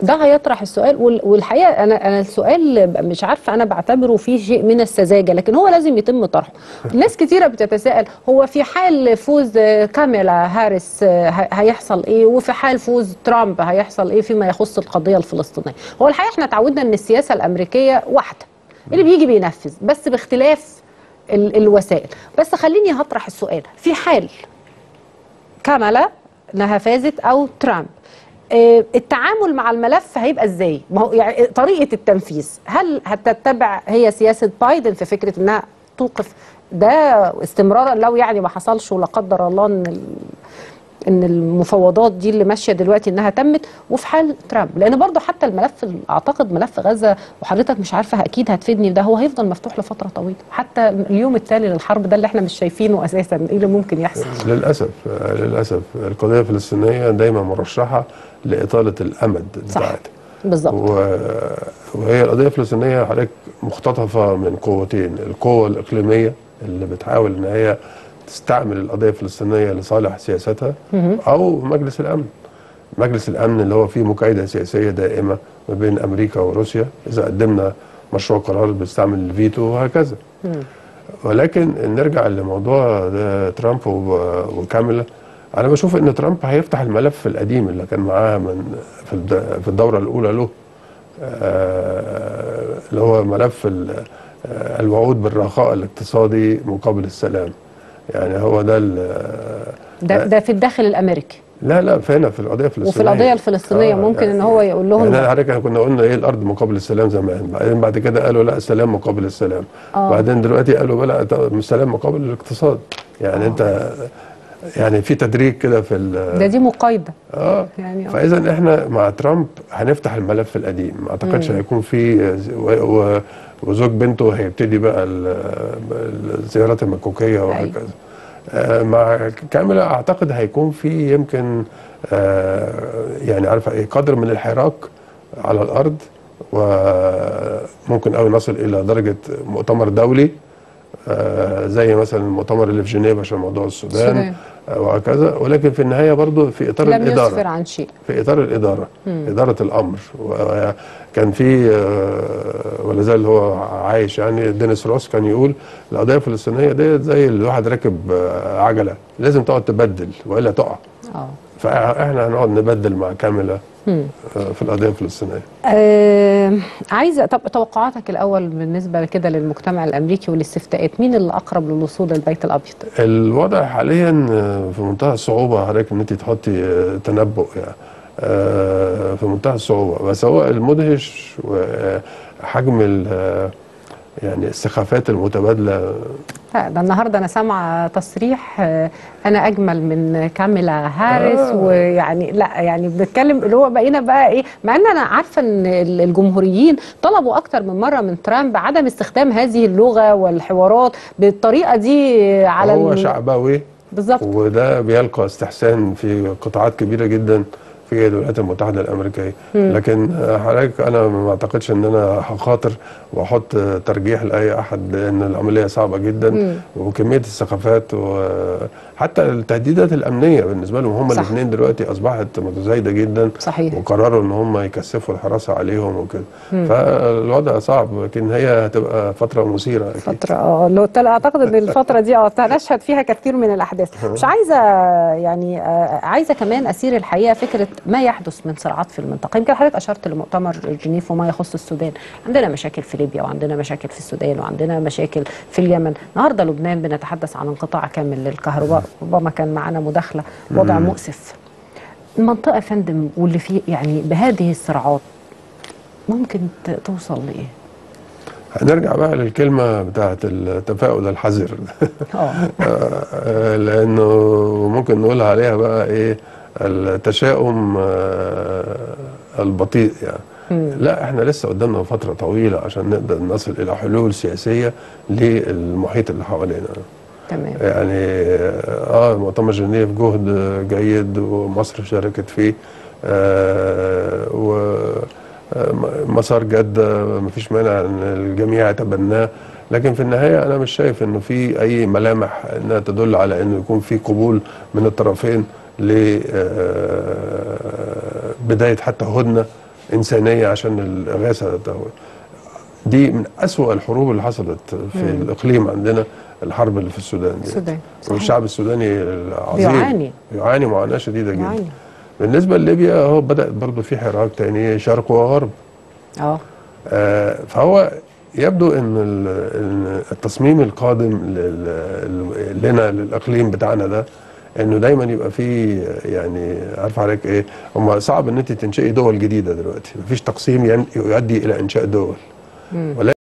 ده هيطرح السؤال وال- والحقيقه انا انا السؤال مش عارفه انا بعتبره فيه شيء من السذاجه لكن هو لازم يتم طرحه. ناس كتيره بتتساءل هو في حال فوز آه، كاميلا هاريس آه، ه- هيحصل ايه وفي حال فوز ترامب هيحصل ايه فيما يخص القضيه الفلسطينيه. هو الحقيقه احنا اتعودنا ان السياسه الامريكيه واحده اللي بيجي بينفذ بس باختلاف ال- الوسائل بس خليني هطرح السؤال في حال كاملا انها فازت او ترامب آه، التعامل مع الملف هيبقى ازاي؟ ما هو يعني طريقه التنفيذ هل هتتبع هي سياسه بايدن في فكره انها توقف ده استمرارا لو يعني ما حصلش ولا قدر الله ان ال- ان المفاوضات دي اللي ماشيه دلوقتي انها تمت وفي حال ترامب لان برضه حتى الملف ال- اعتقد ملف غزه وحضرتك مش عارفه اكيد هتفيدني في ده هو هيفضل مفتوح لفتره طويله حتى اليوم التالي للحرب ده اللي احنا مش شايفينه اساسا ايه اللي ممكن يحصل للاسف للاسف القضيه الفلسطينيه دايما مرشحه لاطاله الامد صح. بتاعتها بالظبط و... وهي القضيه الفلسطينيه حضرتك مختطفه من قوتين القوه الاقليميه اللي بتحاول ان هي تستعمل القضيه الفلسطينيه لصالح سياستها او مجلس الامن مجلس الامن اللي هو فيه مكايده سياسيه دائمه ما بين امريكا وروسيا اذا قدمنا مشروع قرار بيستعمل الفيتو وهكذا ولكن نرجع لموضوع ده ترامب و- وكاميلا انا بشوف ان ترامب هيفتح الملف القديم اللي كان معاه من في الد- في الدوره الاولى له آه، اللي هو ملف ال- آه، الوعود بالرخاء الاقتصادي مقابل السلام يعني هو ده ال- ده ده في الداخل الامريكي لا لا في هنا في القضيه الفلسطينيه وفي القضيه الفلسطينيه ممكن ان هو يقول يعني لهم حضرتك احنا كنا قلنا ايه الارض مقابل السلام زمان بعدين بعد كده قالوا لا السلام مقابل السلام آه. بعدين دلوقتي قالوا لا طب السلام مقابل الاقتصاد يعني انت يعني في تدريج كده في ال- ده دي مقايضه اه يعني آه. فاذا احنا مع ترامب هنفتح الملف القديم ما اعتقدش هيكون في و- و- وزوج بنته هيبتدي بقى ال- الزيارات المكوكيه وهكذا آه، مع كاملة اعتقد هيكون في يمكن آه، يعني عارفه ايه قدر من الحراك على الارض وممكن قوي نصل الى درجه مؤتمر دولي آه، زي مثلا المؤتمر اللي في جنيف عشان موضوع السودان السودان. آه، وهكذا ولكن في النهايه برضو في اطار لم الاداره يسفر عن شيء في اطار الاداره اداره الامر وكان في آه، ولا زال هو عايش يعني دينيس روس كان يقول القضيه الفلسطينيه ديت زي الواحد راكب آه، عجله لازم تقعد تبدل والا تقع اه فاحنا هنقعد نبدل مع كامله آه، في القضيه الفلسطينيه آه، عايزه طب توقعاتك الاول بالنسبه كده للمجتمع الامريكي والاستفتاءات مين اللي اقرب للوصول للبيت الابيض الوضع حاليا آه، في منتهى الصعوبه حضرتك ان انت تحطي آه، تنبؤ يعني آه، في منتهى الصعوبه بس هو المدهش وحجم ال- آه، يعني السخافات المتبادله لا ده النهارده انا سامعه تصريح آه، انا اجمل من كاميلا هاريس آه. ويعني لا يعني بنتكلم اللي هو بقينا بقى ايه مع ان انا عارفه ان ال- الجمهوريين طلبوا اكتر من مره من ترامب عدم استخدام هذه اللغه والحوارات بالطريقه دي على هو ال- شعبوي بالظبط وده بيلقى استحسان في قطاعات كبيره جدا في الولايات المتحده الامريكيه لكن آه، حضرتك انا ما اعتقدش ان انا هخاطر واحط آه، ترجيح لاي احد لان العمليه صعبه جدا وكميه الثقافات وحتى التهديدات الامنيه بالنسبه لهم هم صح. الاثنين دلوقتي اصبحت متزايده جدا صحيح وقرروا ان هم يكثفوا الحراسه عليهم وكده فالوضع صعب لكن هي هتبقى فتره مثيره اكيد فترة اه لو تل- اعتقد ان الفترة دي اه نشهد فيها كثير من الاحداث مش عايزة يعني آه، عايزة كمان اسير الحقيقة فكرة ما يحدث من صراعات في المنطقة يمكن حضرتك اشرت لمؤتمر جنيف وما يخص السودان عندنا مشاكل في ليبيا وعندنا مشاكل في السودان وعندنا مشاكل في اليمن النهارده لبنان بنتحدث عن انقطاع كامل للكهرباء ربما كان معانا مداخلة وضع مؤسف المنطقة يا فندم واللي فيه يعني بهذه الصراعات ممكن ت- توصل لايه؟ هنرجع بقى للكلمه بتاعت التفاؤل الحذر اه آه، لانه ممكن نقول عليها بقى ايه التشاؤم آه، البطيء يعني لا احنا لسه قدامنا فتره طويله عشان نقدر نصل الى حلول سياسيه للمحيط اللي حوالينا تمام يعني اه مؤتمر جنيف جهد جيد ومصر شاركت فيه آه و آه، مسار جدة مفيش مانع ان الجميع يتبناه لكن في النهاية أنا مش شايف إنه في أي ملامح إنها تدل على إنه يكون في قبول من الطرفين ل آه، بداية حتى هدنة انسانيه عشان الاغاثه دي من أسوأ الحروب اللي حصلت في مم. الاقليم عندنا الحرب اللي في السودان دي السودان صحيح. والشعب السوداني العظيم بيعاني. يعاني معاناه شديده جدا يعني بالنسبه لليبيا هو بدات برضه في حراك تاني شرق وغرب اه آه، فهو يبدو ان ال- إن التصميم القادم لل- لنا للاقليم بتاعنا ده انه دايما يبقى فيه يعني عارف عليك ايه هم صعب ان انت تنشئي دول جديده دلوقتي مفيش تقسيم ين- يؤدي الى انشاء دول مم. ولكن